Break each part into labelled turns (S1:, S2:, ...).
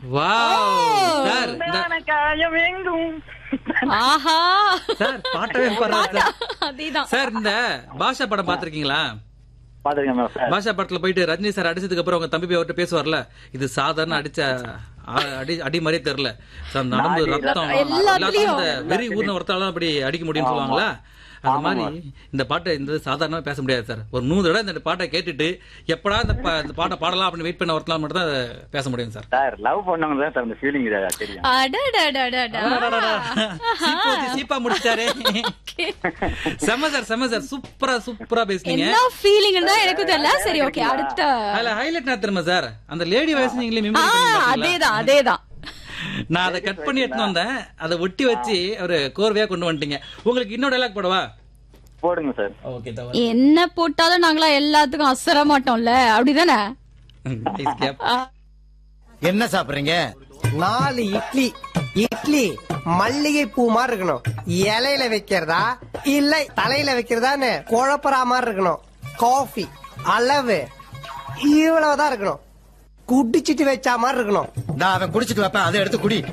S1: Wow sir இந்த
S2: உண்டான காயம் எங்கும்
S3: ஆஹா
S1: சார் பாட்டவே பாடுறாரு சார்
S3: அதேதான்
S1: சார் இந்த பாஷா படம் பாத்திருக்கீங்களா
S2: பாத்துருக்கேன் மேடம் சார்
S1: பாஷா படத்துல போயிட்டு ரஜினி சார் அடிச்சதுக்கு அப்புறம் உங்க தம்பி போய் அவர்கிட்ட பேசுவார்ல இது சாதாரண அடிச்ச ஆ- அடி அடி மாதிரியே தெரியல சார் நரம்பு
S2: நாடி
S1: ரத்தம்
S3: எல்லாத்துலயும்.
S1: எல்லாத்தையும் இந்த வெறி ஊர்ன ஒருத்தாலும் அப்படி அடிக்க முடியும்னு சொல்லுவாங்களா அந்த மாதிரி இந்த பாட்டை இந்த சாதாரணமா பேச முடியாது சார் ஒரு நூறு தடவை இந்த பாட்டை கேட்டுட்டு எப்படா இந்த பா- இந்த பாட்டை பாடலாம் அப்படின்னு வெயிட் பண்ண ஒருத்தலாம் மட்டும் தான் அதை பேச முடியும் சார்
S2: சார் லவ் பண்ணவங்க தான் சார் அந்த ஃபீலிங் தெரியும்
S3: அடடடடடா.
S1: சீப்பு வச்சு சீப்பா முடிச்சாரே செம்ம சார் செம்ம சார் சூப்பரா சூப்பரா பேசுனீங்க
S3: என்ன ஃபீலிங் தான் எனக்கு தெரியல சரி ஓகே அடுத்த
S1: அதுல ஹைலைட் நான் தெரியுமா சார் அந்த லேடி வாய்ஸ் நீங்களே
S3: ஆ,
S1: மெமரி பண்ணி
S3: அதேதான் அதேதான்
S1: நான் அதை கட் பண்ணி எடுத்துன்னு வந்தேன் அதை ஒட்டி வச்சு ஒரு கோர்வையா கொண்டு வந்துட்டீங்க உங்களுக்கு இன்னொரு டைலாக் போடவா
S2: போடுங்க சார்
S1: ஓகே
S3: என்ன போட்டாலும் நாங்களா எல்லாத்துக்கும் அசர மாட்டோம்ல அப்படிதானே ஆ,
S4: என்ன சாப்பிடுறீங்க
S5: நாலு இட்லி இட்லி மல்லிகை பூ மாதிரி இருக்கணும் இலையில வைக்கிறதா இல்ல தலையில வைக்கிறதான்னு குழப்பறா மாதிரி இருக்கணும் காஃபி அளவு இவ்வளவுதான் இருக்கணும் குடிச்சிட்டு வச்சா மாதிரி இருக்கணும்
S4: நான் அவன் குடிச்சிட்டு வைப்பேன் அதை எடுத்து குடி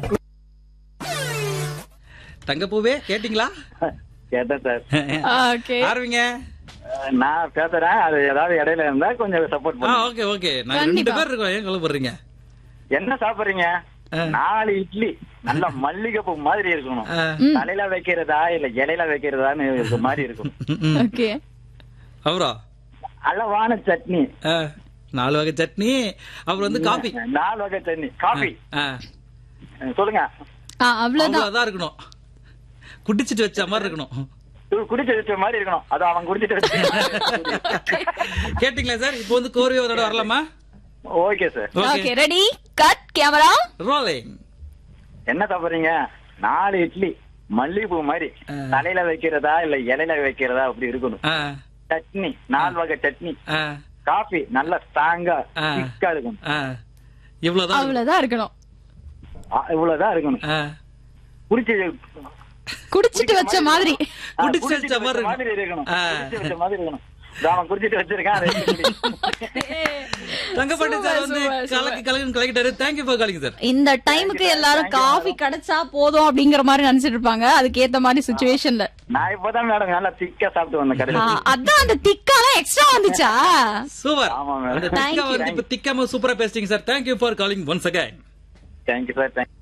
S1: தங்கப்பூவே கேட்டீங்களா
S2: கேட்டேன் சார்
S3: ஓகே
S1: ஆரம்பிங்க
S2: நான் பேசுறேன் அது ஏதாவது இடையில இருந்தா கொஞ்சம் சப்போர்ட்
S1: ஆ
S2: பண்ணுங்க
S1: ஓகே ஓகே நாங்க ரெண்டு
S3: கண்டிப்பா.
S1: பேர் இருக்கோம் ஏன் கவலைப்படுறீங்க
S2: என்ன சாப்பிடுறீங்க
S1: ஆ.
S2: நாலு இட்லி நல்ல மல்லிகைப்பூ மாதிரி இருக்கணும்
S1: ஆ.
S2: தலையில வைக்கிறதா இல்ல இலையில வைக்கிறதான்னு இருக்க மாதிரி இருக்கும்
S1: ம், ம்.
S3: ஓகே
S1: அப்புறம்
S2: அளவான சட்னி
S1: ஆ, நாலு வகை சட்னி அப்புறம் வந்து காபி
S2: நாலு வகை சட்னி காபி
S1: ஆ,
S2: சொல்லுங்க
S3: ஆ, அவ்வளவுதான்
S1: அவ்வளவுதான் இருக்கணும் குடிச்சிட்டு வச்ச மாதிரி இருக்கணும்
S2: இது குடிச்சு வச்ச மாதிரி இருக்கணும் அது அவன் குடிச்சிட்டு வச்ச
S1: கேட்டீங்களா சார் இப்போ வந்து கோர்வையா ஒரு தடவை வரலாமா
S2: okay sir
S3: okay ready cut camera
S1: rolling
S2: என்ன சாப்பிடுறீங்க நாலு இட்லி மல்லிகைப்பூ மாதிரி
S1: ஆ.
S2: தலையில வைக்கிறதா இல்ல இலையில வைக்கிறதா அப்படி இருக்கணும்
S1: ஆ
S2: சட்னி நாலு வகை சட்னி
S1: ஆ
S2: காபி நல்ல ஸ்ட்ராங்கா
S1: ஆ.
S2: திக்கா இருக்கணும்
S1: ஆ இவ்வளவுதான்
S3: அவ்வளவுதான் இருக்கணும்
S2: ஆ, இவ்வளவுதான் இருக்கணும்
S1: ஆ
S2: குடிச்சு
S3: குடிச்சிட்டு வச்ச மாதிரி
S2: ஆ,
S1: குடிச்சு
S2: குடிச்சிட்டு
S1: வச்ச மாதிரி
S2: வச்ச மாதிரி இருக்கணும்
S1: ஆ.
S2: குடிச்சு வச்ச மாதிரி இருக்கணும் இது அவன் குடிச்சிட்டு வச்சிருக்கான் அதை எப்படி குடி?
S1: தங்கப்பாண்டி சார் வந்து
S3: super, super.
S1: கலக்கி கலக்கி கலக்கிட்டாரு தேங்க்யூ ஃபார் காலிங் சார்
S3: இந்த டைமுக்கு எல்லாரும் காஃபி கிடைச்சா போதும் அப்படிங்கிற மாதிரி நினைச்சிட்டு இருப்பாங்க அதுக்கு ஏத்த மாதிரி சுச்சுவேஷன்ல
S2: நான் இப்பதான் மேடம் நல்லா திக்கா சாப்பிட்டு வந்தேன் கடையில
S3: அதான் அந்த திக்காலாம் எக்ஸ்ட்ரா வந்துச்சா
S1: சூப்பர்
S2: ஆமா, madam.
S1: அந்த
S3: Thank
S1: திக்கா
S3: you.
S1: வந்து இப்ப திக்காம சூப்பரா பேசிட்டீங்க sir thank you for calling once again
S2: thank you sir thank you